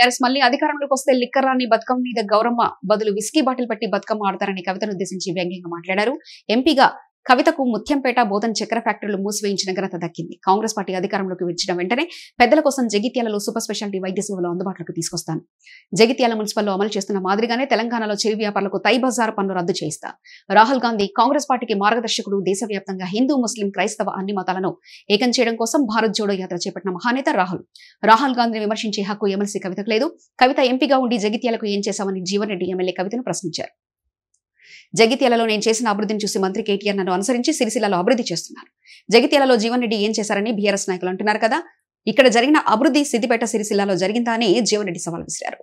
BRS మళ్ళీ అధికారంలోకి వస్తే లిక్కర్ రాని బతుకమ్మ మీద గౌరమ్మ బదులు విస్కీ బాటిల్ పెట్టి బతుకమ్మ ఆడతారని కవితను ఉద్దేశించి వ్యంగ్యంగా మాట్లాడారు ఎంపీగా కవితకు ముత్యంపేట బోధన్ చక్కెర ఫ్యాక్టరీలు మూసివేయించిన ఘనత దక్కింది కాంగ్రెస్ పార్టీ అధికారంలోకి వచ్చిన వెంటనే పెద్దల కోసం జగిత్యాలలో సూపర్ స్పెషాలిటీ వైద్య సేవలు అందుబాటులోకి తీసుకొస్తాను జగిత్యాల మున్సిపల్లో అమలు చేస్తున్న మాదిరిగానే తెలంగాణలో చిరు వ్యాపారులకు తై బజార్ పన్ను రద్దు చేయిస్తా రాహుల్ గాంధీ కాంగ్రెస్ పార్టీకి మార్గదర్శకుడు దేశవ్యాప్తంగా హిందూ ముస్లిం క్రైస్తవ అన్ని మతాలను ఏకం చేయడం కోసం భారత్ జోడో యాత్ర చేపట్టిన మహానేత రాహుల్ రాహుల్ గాంధీని విమర్శించే హక్కు ఎమ్మెల్సీ కవితకు లేదు కవిత ఎంపీగా ఉండి జగిత్యాలకు ఏం చేశామని జీవన్ రెడ్డి ఎమ్మెల్యే కవితను ప్రశ్నించారు జగిత్యాలలో నేను చేసిన అభివృద్ధిని చూసి మంత్రి కేటీఆర్ నన్ను అనుసరించి సిరిసిల్లలో అభివృద్ధి చేస్తున్నారు జగిత్యాలలో జీవన్ రెడ్డి ఏం చేశారని బీఆర్ఎస్ నాయకులు అంటున్నారు కదా ఇక్కడ జరిగిన అభివృద్ధి సిద్దిపేట సిరిసిల్లాలో జరిగిందా అని జీవన్ రెడ్డి సవాల్ విసిరారు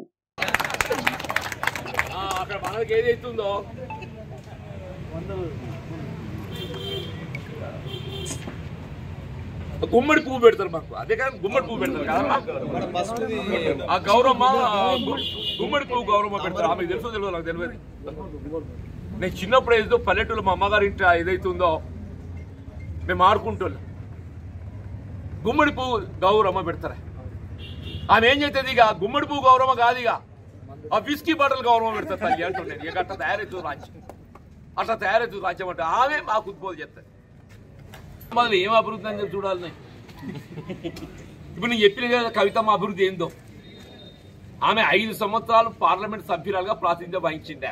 ఆ, అక్కడ మనకి ఏదైతుందో గుమ్మడి పువ్వు పెడతారు మాకు అదే కానీ గుమ్మడి పువ్వు పెడతారు కదా ఆ గౌరమ్మ ఆ గు- గుమ్మడి పువ్వు గౌరమ్మ పెడతారు ఆమెకు తెలుసు తెలియదు నాకు తెలియదు నేను చిన్నప్పుడు ఏదో పల్లెటూరు మా అమ్మగారి ఇంటి ఏదైతుందో మేము ఆడుకుంటున్నాం గుమ్మడి పువ్వు గౌరమ్మ పెడతారా ఆమె ఏం చేస్తుంది ఇక గుమ్మడి పువ్వు గౌరమ్మ కాదు ఇక ఆ విస్కీ బాటిల్ గౌరవం పెడతా తల్లి అంటుండేది ఇక అట్లా తయారవుతుంది రాజ్యం అట్లా తయారవుతుంది రాజ్యం అంటే ఆమె మాకు ఉద్బోధ చేస్తుంది మళ్ళీ ఏం అభివృద్ధి అని చెప్పి చూడాలి నేను. ఇప్పుడు నేను చెప్పిన కదా కవితమ్మ అభివృద్ధి ఏందో ఆమె ఐదు సంవత్సరాలు పార్లమెంట్ సభ్యురాలుగా ప్రాతినిధ్యం వహించిందే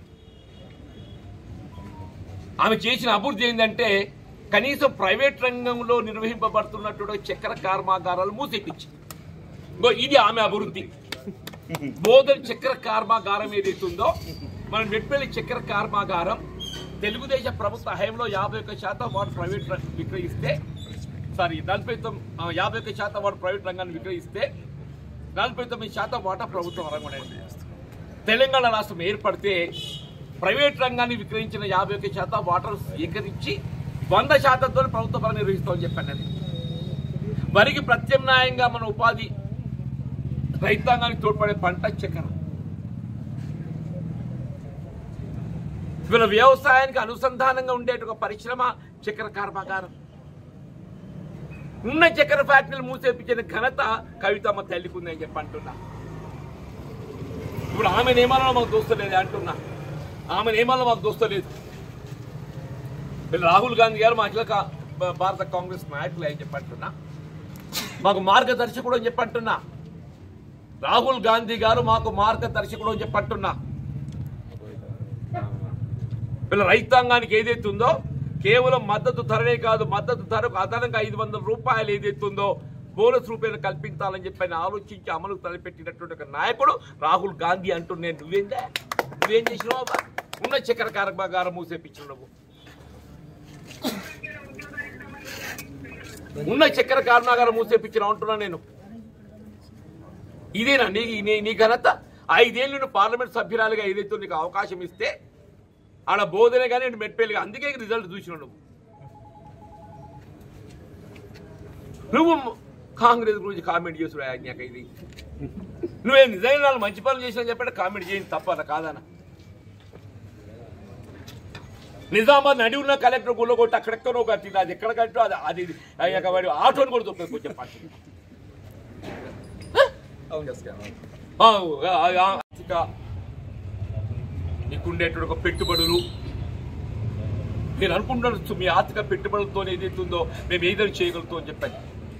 ఆమె చేసిన అభివృద్ధి ఏంటంటే కనీసం ప్రైవేట్ రంగంలో నిర్వహింపబడుతున్నటువంటి చక్కెర కర్మాగారాలు మూసేపించింది ఇంకో ఇది ఆమె అభివృద్ధి బోధన చక్కెర కర్మాగారం ఏదైతుందో మన మెట్పల్లి చక్కెర కర్మాగారం తెలుగుదేశం ప్రభుత్వ హయాంలో యాభై ఒక్క శాతం వాడు ప్రైవేట్ రం- విక్రయిస్తే సారీ నలభై తొమ్మిది ఆ, యాభై ఒక్క శాతం వాడు ప్రైవేట్ రంగాన్ని విక్రయిస్తే నలభై తొమ్మిది శాతం వాటా ప్రభుత్వ రంగం తెలంగాణ రాష్ట్రం ఏర్పడితే ప్రైవేట్ రంగాన్ని విక్రయించిన యాభై ఒక్క శాతం వాటర్ స్వీకరించి వంద శాతంతో ప్రభుత్వ పరం నిర్వహిస్తామని చెప్పాను నేను వరికి ప్రత్యామ్నాయంగా మన ఉపాధి రైతాంగానికి తోడ్పడే పంట చక్కెర వీళ్ళ వ్యవసాయానికి అనుసంధానంగా ఉండే ఒక పరిశ్రమ చక్కెర కర్మాగారం ఉన్న చక్కెర ఫ్యాక్టరీలు మూసేపించిన ఘనత కవితమ్మ తల్లికి ఉందని చెప్పి అంటున్నా ఇప్పుడు ఆమె నియమాలలో మాకు దోస్తలేదు అంటున్నా ఆమె నియమాలలో మాకు దోస్తలేదు వీళ్ళు రాహుల్ గాంధీ గారు మా అఖిల కా- భా- భారత కాంగ్రెస్ నాయకులు అని చెప్పి అంటున్నా మాకు మార్గదర్శకుడు అని చెప్పి అంటున్నా రాహుల్ గాంధీ గారు మాకు మార్గదర్శకుడు అని చెప్పి అంటున్నా వీళ్ళ రైతాంగానికి ఏదైతే ఉందో కేవలం మద్దతు ధరనే కాదు మద్దతు ధరకు అదనంగా ఐదు వందల రూపాయలు ఏదైతే ఉందో బోనస్ రూపాయలు కల్పించాలని చెప్పి ఆయన ఆలోచించి అమలు తలపెట్టినటువంటి ఒక నాయకుడు రాహుల్ గాంధీ అంటున్నాను నువ్వేందా నువ్వేం చేసినావు అబ్బా? ఉన్న చక్కెర కర్మాగారం మూసేపించిన నువ్వు ఉన్న చక్కెర కర్మాగారం మూసేపించిన అంటున్నా నేను ఇదేనా నీ నీ నీ ఘనత ఐదేళ్ళు నువ్వు పార్లమెంట్ సభ్యురాలుగా ఏదైతే నీకు అవకాశం ఇస్తే ఆడ బోధనే కానీ నేను మెట్పేలుగా అందుకే రిజల్ట్ చూసినావు నువ్వు నువ్వు కాంగ్రెస్ గురించి కామెంట్ చేసుడు ఆజ్ఞాక ఇది నువ్వే నిజంగా నాలుగు మంచి పనులు చేసినా చెప్పండి కామెంట్ చేయండి తప్పన కాదన నిజామాబాద్ నడి ఉన్న కలెక్టర్ గుళ్ళ కొట్టి అక్కడెక్కడో కట్టింది అది ఎక్కడ కట్టు అది అది అయ్యాక వాడి ఆటోని కూడా దొరుకుతుంది కొంచెం పార్టీ ఆ, ఆ, ఆ, ఆర్థిక నీకుండేటువంటి ఒక పెట్టుబడులు మీరు అనుకుంటున్నారు మీ ఆర్థిక పెట్టుబడులతో ఏదైతుందో మేము ఏదైనా చేయగలుగుతాం అని చెప్పాను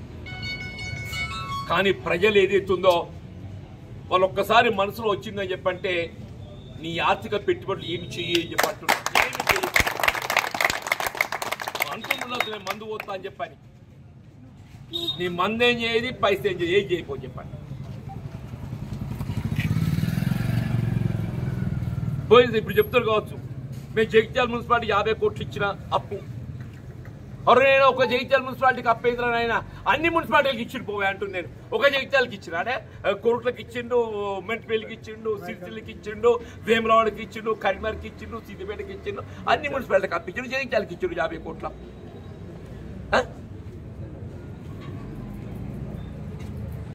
కానీ ప్రజలు ఏదైతుందో వాళ్ళు ఒక్కసారి మనసులో వచ్చిందని చెప్పంటే నీ ఆర్థిక పెట్టుబడులు ఏమి చెయ్యి అని చెప్పి అంటున్నారు. ఏమి చెయ్యి అనుకుంటున్నారు నేను మందు పోతా అని చెప్పని నీ మందేం చేయది పైసా ఏం చేయదు ఏం చేయకపో చెప్పండి పోయింది ఇప్పుడు చెప్తారు కావచ్చు మేము జగిత్యాల మున్సిపాలిటీ యాభై కోట్లు ఇచ్చిన అప్పు ఎవరైనా ఒక జగిత్యాల మున్సిపాలిటీకి అప్పేంద్ర నాయన అన్ని మున్సిపాలిటీలకు ఇచ్చిండు పోవే అంటున్నాను నేను ఒక జగిత్యాలకి ఇచ్చిన అంటే కోర్టులకు ఇచ్చిండు మెంట్పల్లికి ఇచ్చిండు సిరిసిల్లకి ఇచ్చిండు వేములవాడకి ఇచ్చిండు కరీంనగర్కి ఇచ్చిండు సిద్దిపేటకి ఇచ్చిండు అన్ని మున్సిపాలిటీకి అప్పించిండు జగిత్యాలకి ఇచ్చిండు యాభై కోట్ల